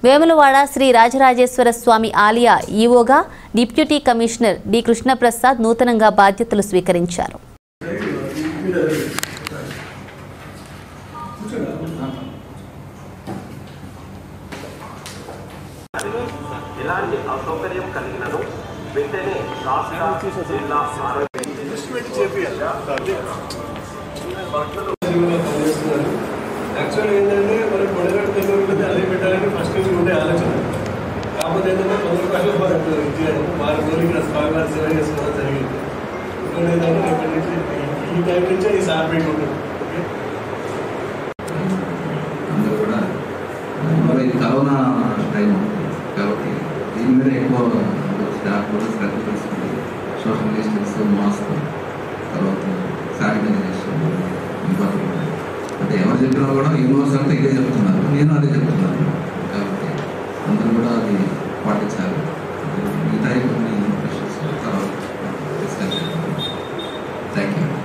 వేములవాడ శ్రీ రాజరాజేశ్వర స్వామి ఆలయ ఈవోగా deputy commissioner D Krishna Prasad నూతనంగా బాధ్యతలు స్వీకరించారు ఎలాంటి అసౌకర్యం కలిగినను వెంటనే రాష్ట్ర జిల్లా ఆరోగ్య యాక్చువల్ ఏంటంటే మనం పొడగట్టు దగ్గర ఉంటుంది అదే పెట్టాలని ఫస్ట్ నుంచి ఉండే ఆలోచన కాకపోతే ఏంటంటే కొందరు కాలం మనకు ఇచ్చేయడం వారి కోరిక ఇక్కడ స్వామివారి సేవ చేసుకోవడం జరిగింది ఇంకోటి ఏంటంటే రేపటి నుంచి ఈ- ఈ టైం నుంచే ఈ సార్ పెట్టుకుంటాం ఓకే అందరూ కూడా మరి ఇది కరోనా టైం కాబట్టి దీని మీద ఎక్కువ స్టాఫ్ కూడా శ్రద్ధ తీసుకుంది సోషల్ డిస్టెన్స్ మాస్క్ తర్వాత శానిటైజేషన్ ఇంపార్టెంట్ అంటే ఎవరు చెప్పినా కూడా యూనివర్సల్ ఇదే చెప్తున్నారు నేను అదే చెప్తున్నాను కాబట్టి అందరూ కూడా అది పాటించాలి మిగతా కొన్ని ఇష్యూస్ తర్వాత డిస్కస్ థ్యాంక్ యూ